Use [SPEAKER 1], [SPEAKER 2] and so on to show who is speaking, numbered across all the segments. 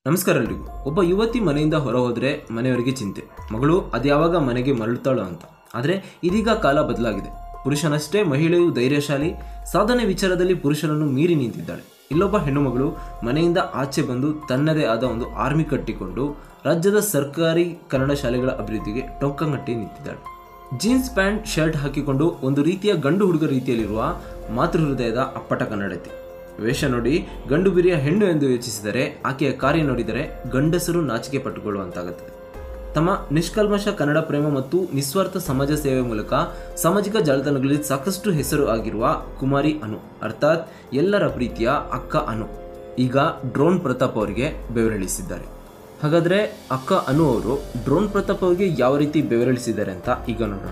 [SPEAKER 1] ನಮಸ್ಕಾರ ಎಲ್ರಿಗೂ ಒಬ್ಬ ಯುವತಿ ಮನೆಯಿಂದ ಹೊರ ಹೋದ್ರೆ ಮನೆಯವರಿಗೆ ಚಿಂತೆ ಮಗಳು ಅದ್ಯಾವಾಗ ಮನೆಗೆ ಮರಳುತ್ತಾಳೋ ಅಂತ ಆದರೆ ಇದೀಗ ಕಾಲ ಬದಲಾಗಿದೆ ಪುರುಷನಷ್ಟೇ ಮಹಿಳೆಯು ಧೈರ್ಯಶಾಲಿ ಸಾಧನೆ ವಿಚಾರದಲ್ಲಿ ಪುರುಷನನ್ನು ಮೀರಿ ನಿಂತಿದ್ದಾಳೆ ಇಲ್ಲೊಬ್ಬ ಹೆಣ್ಣು ಮಗಳು ಮನೆಯಿಂದ ಆಚೆ ಬಂದು ತನ್ನದೇ ಆದ ಒಂದು ಆರ್ಮಿ ಕಟ್ಟಿಕೊಂಡು ರಾಜ್ಯದ ಸರ್ಕಾರಿ ಕನ್ನಡ ಶಾಲೆಗಳ ಅಭಿವೃದ್ಧಿಗೆ ಟೊಂಕಂಗಟ್ಟಿ ನಿಂತಿದ್ದಾಳೆ ಜೀನ್ಸ್ ಪ್ಯಾಂಟ್ ಶರ್ಟ್ ಹಾಕಿಕೊಂಡು ಒಂದು ರೀತಿಯ ಗಂಡು ಹುಡುಗ ರೀತಿಯಲ್ಲಿರುವ ಮಾತೃ ಹೃದಯದ ಅಪ್ಪಟ ಕನ್ನಡತಿ ವೇಷ ನೋಡಿ ಗಂಡು ಬಿರಿಯ ಹೆಣ್ಣು ಎಂದು ಯೋಚಿಸಿದರೆ ಆಕೆಯ ಕಾರ್ಯ ನೋಡಿದರೆ ಗಂಡಸರು ನಾಚಿಕೆ ಪಟ್ಟುಕೊಳ್ಳುವಂತಾಗುತ್ತದೆ ತಮ್ಮ ನಿಷ್ಕಲ್ಮಶ ಕನ್ನಡ ಪ್ರೇಮ ಮತ್ತು ನಿಸ್ವಾರ್ಥ ಸಮಾಜ ಸೇವೆ ಮೂಲಕ ಸಾಮಾಜಿಕ ಜಾಲತಾಣಗಳಲ್ಲಿ ಸಾಕಷ್ಟು ಹೆಸರು ಆಗಿರುವ ಕುಮಾರಿ ಅನು ಅರ್ಥಾತ್ ಎಲ್ಲರ ಪ್ರೀತಿಯ ಅಕ್ಕ ಅನು ಈಗ ಡ್ರೋನ್ ಪ್ರತಾಪ್ ಅವರಿಗೆ ಬೆವರಿಳಿಸಿದ್ದಾರೆ ಹಾಗಾದ್ರೆ ಅಕ್ಕ ಅನು ಅವರು ಡ್ರೋನ್ ಪ್ರತಾಪ್ ಅವರಿಗೆ ಯಾವ ರೀತಿ ಬೆವರಿಳಿಸಿದ್ದಾರೆ ಅಂತ ಈಗ ನೋಡೋಣ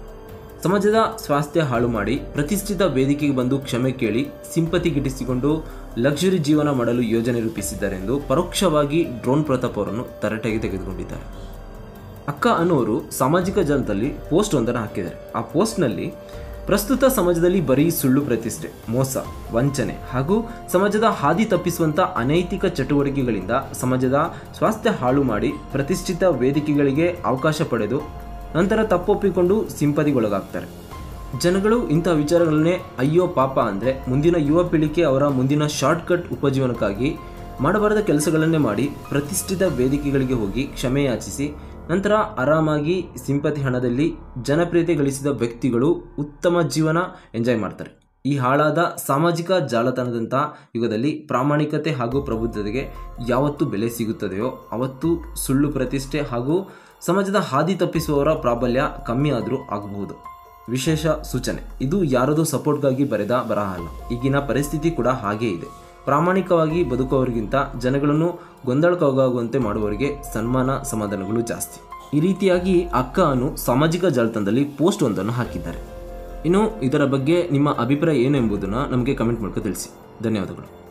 [SPEAKER 1] ಸಮಾಜದ ಸ್ವಾಸ್ಥ್ಯ ಹಾಳು ಮಾಡಿ ಪ್ರತಿಷ್ಠಿತ ವೇದಿಕೆಗೆ ಬಂದು ಕ್ಷಮೆ ಕೇಳಿ ಸಿಂಪತಿ ಗಿಟ್ಟಿಸಿಕೊಂಡು ಲಕ್ಸುರಿ ಜೀವನ ಮಾಡಲು ಯೋಜನೆ ರೂಪಿಸಿದ್ದಾರೆ ಎಂದು ಪರೋಕ್ಷವಾಗಿ ಡ್ರೋನ್ ಪ್ರತಾಪ್ ಅವರನ್ನು ತರಟೆಗೆ ತೆಗೆದುಕೊಂಡಿದ್ದಾರೆ ಅಕ್ಕ ಅನ್ನೋರು ಸಾಮಾಜಿಕ ಜಾಲದಲ್ಲಿ ಪೋಸ್ಟ್ ಒಂದನ್ನು ಹಾಕಿದ್ದಾರೆ ಆ ಪೋಸ್ಟ್ನಲ್ಲಿ ಪ್ರಸ್ತುತ ಸಮಾಜದಲ್ಲಿ ಬರೀ ಸುಳ್ಳು ಪ್ರತಿಷ್ಠೆ ಮೋಸ ವಂಚನೆ ಹಾಗೂ ಸಮಾಜದ ಹಾದಿ ತಪ್ಪಿಸುವಂಥ ಅನೈತಿಕ ಚಟುವಟಿಕೆಗಳಿಂದ ಸಮಾಜದ ಸ್ವಾಸ್ಥ್ಯ ಹಾಳು ಮಾಡಿ ಪ್ರತಿಷ್ಠಿತ ವೇದಿಕೆಗಳಿಗೆ ಅವಕಾಶ ಪಡೆದು ನಂತರ ತಪ್ಪೊಪ್ಪಿಕೊಂಡು ಸಿಂಪದಿಗೊಳಗಾಗ್ತಾರೆ ಜನಗಳು ಇಂಥ ವಿಚಾರಗಳನ್ನೇ ಅಯ್ಯೋ ಪಾಪ ಅಂದರೆ ಮುಂದಿನ ಯುವ ಪೀಳಿಗೆ ಅವರ ಮುಂದಿನ ಶಾರ್ಟ್ಕಟ್ ಉಪಜೀವನಕ್ಕಾಗಿ ಮಾಡಬಾರದ ಕೆಲಸಗಳನ್ನೇ ಮಾಡಿ ಪ್ರತಿಷ್ಠಿತ ವೇದಿಕೆಗಳಿಗೆ ಹೋಗಿ ಕ್ಷಮೆ ಯಾಚಿಸಿ ನಂತರ ಆರಾಮಾಗಿ ಸಿಂಪತಿ ಹಣದಲ್ಲಿ ಜನಪ್ರಿಯತೆ ಗಳಿಸಿದ ವ್ಯಕ್ತಿಗಳು ಉತ್ತಮ ಜೀವನ ಎಂಜಾಯ್ ಮಾಡ್ತಾರೆ ಈ ಹಾಳಾದ ಸಾಮಾಜಿಕ ಜಾಲತಾಣದಂಥ ಯುಗದಲ್ಲಿ ಪ್ರಾಮಾಣಿಕತೆ ಹಾಗೂ ಪ್ರಬುದ್ಧತೆಗೆ ಯಾವತ್ತು ಬೆಲೆ ಸಿಗುತ್ತದೆಯೋ ಅವತ್ತು ಸುಳ್ಳು ಪ್ರತಿಷ್ಠೆ ಹಾಗೂ ಸಮಾಜದ ಹಾದಿ ತಪ್ಪಿಸುವವರ ಪ್ರಾಬಲ್ಯ ಕಮ್ಮಿ ಆದರೂ ಆಗಬಹುದು ವಿಶೇಷ ಸೂಚನೆ ಇದು ಯಾರದೋ ಸಪೋರ್ಟ್ಗಾಗಿ ಬರೆದ ಬರಹ ಅಲ್ಲ ಈಗಿನ ಪರಿಸ್ಥಿತಿ ಕೂಡ ಹಾಗೇ ಇದೆ ಪ್ರಾಮಾಣಿಕವಾಗಿ ಬದುಕುವವರಿಗಿಂತ ಜನಗಳನ್ನು ಗೊಂದಲಕ್ಕೊಳಗಾಗುವಂತೆ ಮಾಡುವವರಿಗೆ ಸನ್ಮಾನ ಸಮಾಧಾನಗಳು ಜಾಸ್ತಿ ಈ ರೀತಿಯಾಗಿ ಅಕ್ಕ ಅನು ಸಾಮಾಜಿಕ ಜಾಲತಾಣದಲ್ಲಿ ಪೋಸ್ಟ್ ಒಂದನ್ನು ಹಾಕಿದ್ದಾರೆ ಇನ್ನು ಇದರ ಬಗ್ಗೆ ನಿಮ್ಮ ಅಭಿಪ್ರಾಯ ಏನು ಎಂಬುದನ್ನು ನಮಗೆ ಕಮೆಂಟ್ ಮೂಲಕ ತಿಳಿಸಿ ಧನ್ಯವಾದಗಳು